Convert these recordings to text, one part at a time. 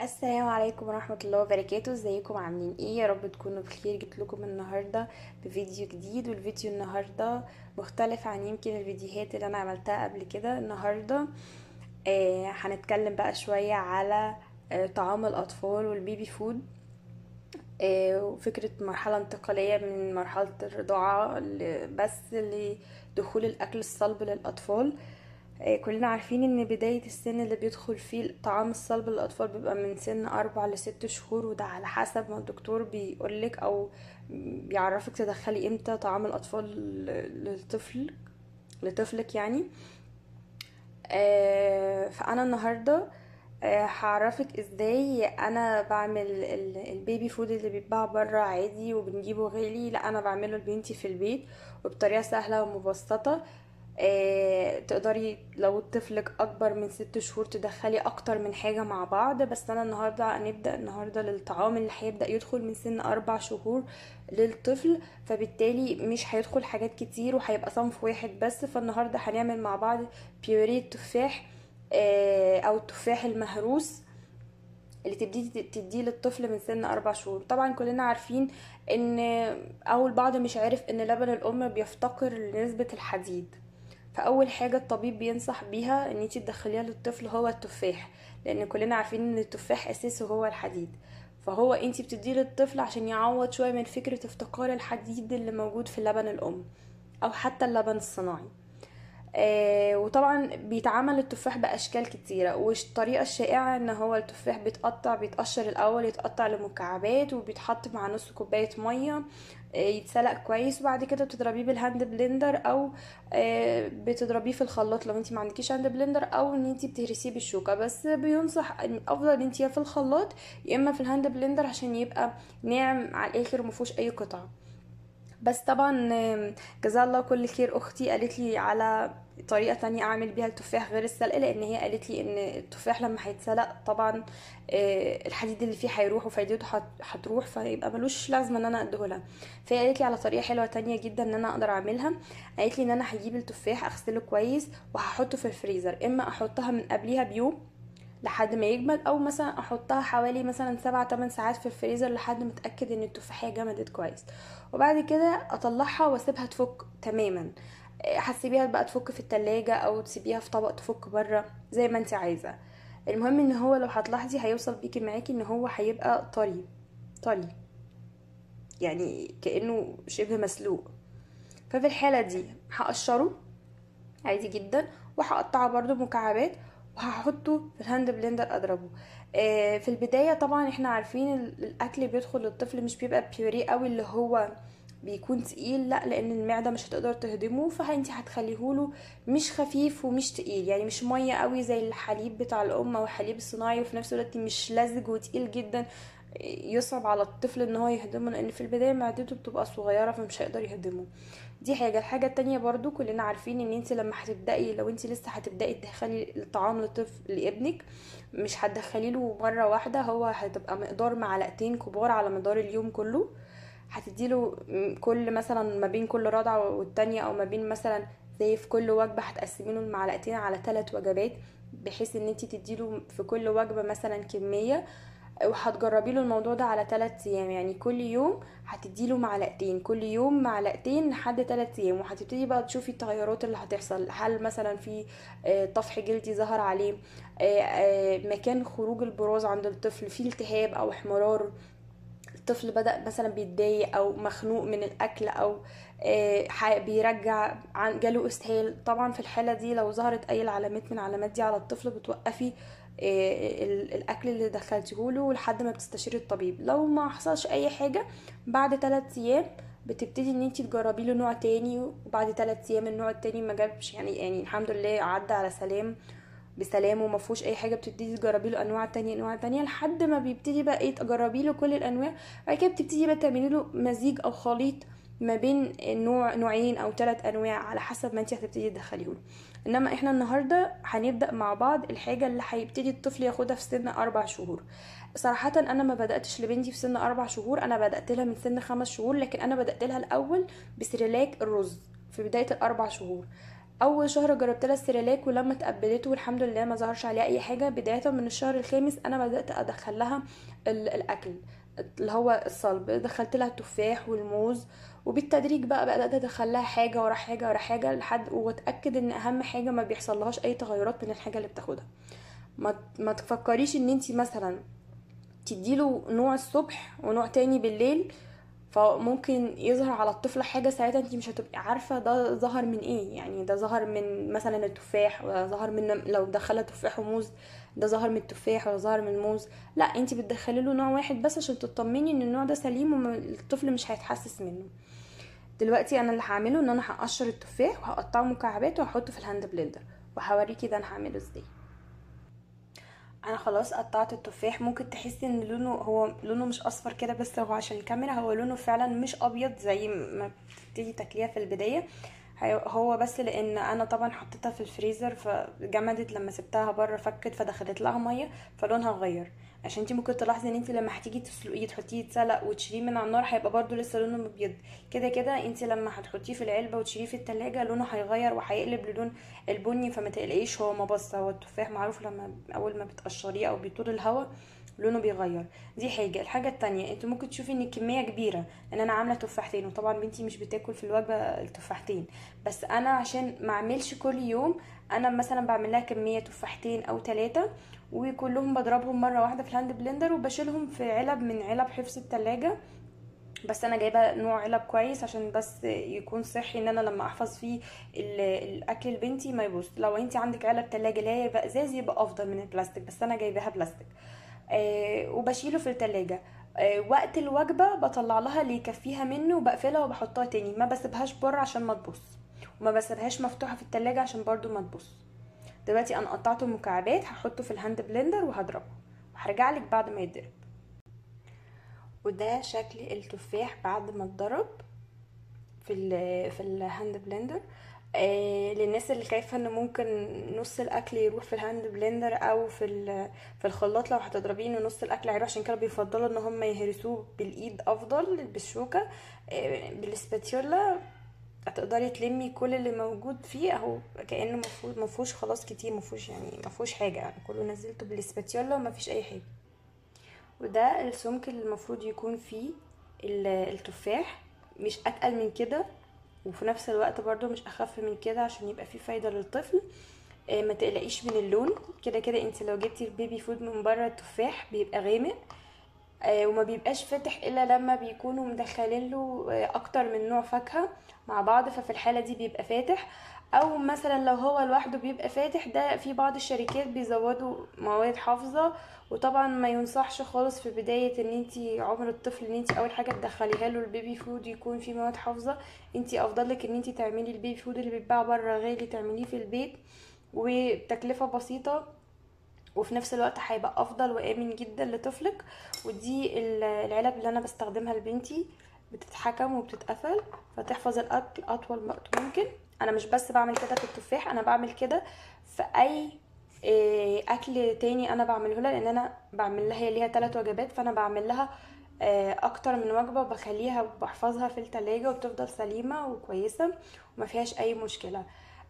السلام عليكم ورحمة الله وبركاته ازيكم عاملين ايه يا رب تكونوا بخير جيت لكم النهاردة بفيديو جديد والفيديو النهاردة مختلف عن يمكن الفيديوهات اللي انا عملتها قبل كده النهاردة آه هنتكلم بقى شوية على آه طعام الاطفال والبيبي فود آه وفكرة مرحلة انتقالية من مرحلة الرضاعة ل- بس لدخول الاكل الصلب للاطفال آه، كلنا عارفين ان بداية السن اللي بيدخل فيه طعام الصلب للأطفال بيبقى من سن أربع لست شهور وده على حسب ما الدكتور بيقولك أو بيعرفك تدخلي امتى طعام الأطفال ل- للطفل لطفلك يعني آه، فأنا النهاردة آه، هعرفك ازاي انا بعمل ال- البيبي فود اللي بيتباع بره عادي وبنجيبه غالي لا انا بعمله لبنتي في البيت وبطريقة سهلة ومبسطة آه، تقدري لو طفلك اكبر من ست شهور تدخلي اكتر من حاجة مع بعض بس انا النهاردة هنبدأ النهاردة للطعام اللي هيبدأ يدخل من سن اربع شهور للطفل فبالتالي مش هيدخل حاجات كتير وهيبقى صنف واحد بس فالنهاردة هنعمل مع بعض بيوريه تفاح آه، او التفاح المهروس اللي تبتدي تديه للطفل من سن اربع شهور طبعا كلنا عارفين ان او البعض مش عارف ان لبن الام بيفتقر لنسبة الحديد فاول حاجة الطبيب بينصح بيها ان انتي تدخليها للطفل هو التفاح لان كلنا عارفين ان التفاح اساسه هو الحديد فهو انتي بتديه للطفل عشان يعوض شوية من فكرة افتقار الحديد اللي موجود في لبن الام او حتى اللبن الصناعي آه وطبعا بيتعمل التفاح باشكال كتيره والطريقه الشائعه ان هو التفاح بيتقطع بيتقشر الاول يتقطع لمكعبات وبيتحط مع نص كوبايه ميه آه يتسلق كويس وبعد كده بتضربيه بالهاند بلندر او آه بتضربيه في الخلاط لو انت ما عندكيش هاند بلندر او ان انت بتهرسيه بالشوكه بس بينصح ان افضل ان انت يا في الخلاط يا اما في الهاند بلندر عشان يبقى ناعم على الاخر ومفيهوش اي قطع بس طبعا آم، جزاها الله كل خير اختي قالت لي على طريقه تانية اعمل بيها التفاح غير السلق لان هي قالت لي ان التفاح لما هيتسلق طبعا آه، الحديد اللي فيه هيروح وفايدته هت- هتروح فيبقى ملوش لازمه ان انا اديهولها فهي قالت لي على طريقه حلوه تانية جدا ان انا اقدر اعملها قالت لي ان انا هجيب التفاح اغسله كويس وهحطه في الفريزر اما احطها من قبليها بيوم لحد ما يجمد او مثلا احطها حوالي مثلا سبعة تمن ساعات في الفريزر لحد ما اتاكد ان التفاحيه جمدت كويس وبعد كده اطلعها واسيبها تفك تماما إيه، هتسيبيها بقى تفك في التلاجة او تسيبيها في طبق تفك بره زي ما انت عايزه المهم ان هو لو هتلاحظي هيوصل بيكي معاكي ان هو هيبقى طري طري يعني كانه شبه مسلوق ففي الحاله دي هقشره عادي جدا وهقطعه برضو مكعبات وهحطه في الهاند بلندر اضربه آه، في البداية طبعا احنا عارفين ال- الاكل بيدخل للطفل مش بيبقى بيوريه قوي اللي هو بيكون تقيل لا لان المعدة مش هتقدر تهضمه فانتي هتخليهوله مش خفيف ومش تقيل يعني مش مية قوي زي الحليب بتاع الام او الحليب الصناعي وفي نفس الوقت مش لزج وتقيل جدا يصعب على الطفل ان هو يهضمه لان في البداية معدته بتبقى صغيرة فمش هيقدر يهضمه دي حاجة الحاجة التانية برضو كلنا عارفين ان انت لما هتبدأي لو انت لسه هتبدأي تدخلي الطعام لطفل لابنك مش هتدخلي له مرة واحدة هو هتبقى مقدار معلقتين كبار على مدار اليوم كله هتديله م- كل مثلا ما بين كل رضعة والتانية او ما بين مثلا زي في كل وجبة هتقسمي له المعلقتين على ثلاث وجبات بحيث ان انت تديله في كل وجبة مثلا كمية وهتجربي له الموضوع ده على 3 ايام يعني كل يوم هتديله معلقتين كل يوم معلقتين لحد 3 ايام وهتبتدي بقى تشوفي التغيرات اللي هتحصل هل مثلا في آه، طفح جلدي ظهر عليه آه، آه، مكان خروج البراز عند الطفل في التهاب او احمرار الطفل بدأ مثلا بيتضايق او مخنوق من الاكل او آه، ح- بيرجع عن جاله اسهال طبعا في الحالة دي لو ظهرت اي العلامات من العلامات دي على الطفل بتوقفي آه، ال- الاكل اللي دخلتيه له لحد ما بتستشيري الطبيب لو ما حصلش اي حاجة بعد 3 ايام بتبتدي ان انتي تجربي له نوع تاني وبعد 3 ايام النوع التاني ما جابش يعني يعني الحمد لله عدى على سلام بسلام وما فيهوش اي حاجه بتبتدي تجربي له انواع تانية انواع تانية لحد ما بيبتدي بقى ايه تجربي له كل الانواع بعد كده بتبتدي بقى تعملي له مزيج او خليط ما بين نوع نوعين او ثلاث انواع على حسب ما انت هتبتدي تدخليه له انما احنا النهارده هنبدا مع بعض الحاجه اللي هيبتدي الطفل ياخدها في سن اربع شهور صراحة أنا ما بدأتش لبنتي في سن أربع شهور أنا بدأت لها من سن خمس شهور لكن أنا بدأت لها الأول بسريلاك الرز في بداية الأربع شهور اول شهر جربت لها السيريلاك ولما تقبلته والحمد لله ما ظهرش عليها اي حاجه بدايه من الشهر الخامس انا بدات ادخل لها ال- الاكل اللي هو الصلب دخلت لها التفاح والموز وبالتدريج بقى بدات ادخل لها حاجه ورا حاجه ورا حاجه لحد واتاكد ان اهم حاجه ما بيحصل لهاش اي تغيرات من الحاجه اللي بتاخدها ما ما تفكريش ان انتي مثلا تديله نوع الصبح ونوع تاني بالليل فممكن يظهر على الطفل حاجة ساعتها انتي مش هتبقي عارفة ده ظهر من ايه يعني ده ظهر من مثلا التفاح ولا ظهر من لو دخلها تفاح وموز ده ظهر من التفاح ولا ظهر من الموز لا انتي بتدخلي له نوع واحد بس عشان تطمني ان النوع ده سليم والطفل مش هيتحسس منه دلوقتي انا اللي هعمله ان انا هقشر التفاح وهقطعه مكعبات وهحطه في الهاند بلندر وهوريكي ده انا هعمله ازاي انا خلاص قطعت التفاح ممكن تحسي ان لونه هو لونه مش اصفر كده بس هو عشان الكاميرا هو لونه فعلا مش ابيض زي ما بتبتدي تاكليها في البدايه هي- هو بس لان انا طبعا حطيتها في الفريزر فجمدت لما سبتها بره فكت فدخلت لها ميه فلونها اتغير عشان انتي ممكن تلاحظي ان انتي لما هتيجي تسلقيه تحطيه يتسلق وتشيليه من على النار هيبقى برضو لسه لونه مبيض كده كده انتي لما هتحطيه في العلبه وتشيليه في التلاجة لونه هيغير وهيقلب للون البني فما تقلقيش هو ما بص هو التفاح معروف لما اول ما بتقشريه او بيطول الهواء لونه بيغير دي حاجه الحاجه التانية انت ممكن تشوفي ان الكميه كبيره ان انا عامله تفاحتين وطبعا بنتي مش بتاكل في الوجبه التفاحتين بس انا عشان ما اعملش كل يوم انا مثلا بعمل لها كميه تفاحتين او ثلاثه وكلهم بضربهم مره واحده في الهاند بلندر وبشيلهم في علب من علب حفظ التلاجة بس انا جايبه نوع علب كويس عشان بس يكون صحي ان انا لما احفظ فيه ال- الاكل لبنتي ما يبوظ لو انت عندك علب تلاجة اللي هي يبقى ازاز يبقى افضل من البلاستيك بس انا جايباها بلاستيك آه وبشيله في التلاجة آه وقت الوجبه بطلع لها اللي يكفيها منه وبقفلها وبحطها تاني ما بسيبهاش بره عشان ما تبوظ وما بسيبهاش مفتوحه في التلاجة عشان برضو ما تبوظ دلوقتي انا قطعته مكعبات هحطه في الهاند بلندر وهضربه وهرجع لك بعد ما يتضرب وده شكل التفاح بعد ما اتضرب في ال في الهاند بلندر آه للناس اللي خايفه ان ممكن نص الاكل يروح في الهاند بلندر او في ال- في الخلاط لو هتضربيه ان نص الاكل هيروح عشان كده بيفضلوا ان هم يهرسوه بالايد افضل بالشوكه آه بالسباتيولا هتقدري تلمي كل اللي موجود فيه اهو كانه مفهوش مفهوش خلاص كتير مفهوش يعني مفهوش حاجه يعني كله نزلته بالسباتيولا ومفيش اي حاجه وده السمك اللي المفروض يكون فيه ال- التفاح مش اتقل من كده وفي نفس الوقت برضو مش اخف من كده عشان يبقى فيه فايدة للطفل آه، ما تقلقيش من اللون كده كده انت لو جبتي البيبي فود من بره التفاح بيبقى غامق آه، وما بيبقاش فاتح الا لما بيكونوا مدخلين له آه، اكتر من نوع فاكهة مع بعض ففي الحالة دي بيبقى فاتح او مثلا لو هو لوحده بيبقى فاتح ده في بعض الشركات بيزودوا مواد حافظة وطبعا ما ينصحش خالص في بداية ان انتي عمر الطفل ان انتي اول حاجة تدخليها له البيبي فود يكون فيه مواد حافظة انتي افضل لك ان انتي تعملي البيبي فود اللي بيتباع بره غالي تعمليه في البيت وبتكلفة بسيطة وفي نفس الوقت هيبقى افضل وامن جدا لطفلك ودي ال- العلب اللي انا بستخدمها لبنتي بتتحكم وبتتقفل فتحفظ الاكل اطول وقت ممكن انا مش بس بعمل كده في التفاح انا بعمل كده في اي إيه، اكل تاني انا بعمله لها لان انا بعمل لها هي ليها ثلاث وجبات فانا بعمل لها آه، اكتر من وجبه وبخليها وبحفظها في التلاجة وبتفضل سليمه وكويسه وما فيهاش اي مشكله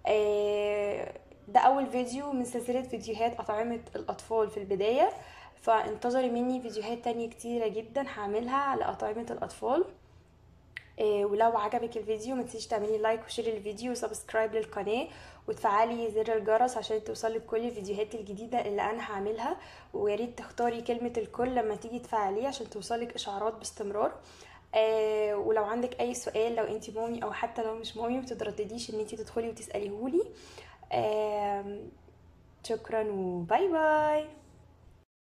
آه، ده اول فيديو من سلسله فيديوهات اطعمه الاطفال في البدايه فانتظري مني فيديوهات تانية كتيره جدا هعملها على اطعمه الاطفال إيه، ولو عجبك الفيديو ما تنسيش تعملي لايك وشير الفيديو وسبسكرايب للقناة وتفعلي زر الجرس عشان توصلك كل الفيديوهات الجديدة اللي انا هعملها ويا ريت تختاري كلمة الكل لما تيجي تفعليه عشان توصلك اشعارات باستمرار آه ولو عندك اي سؤال لو انت مامي او حتى لو مش مامي متتردديش ان انت تدخلي وتسأليهولي آه شكرا وباي باي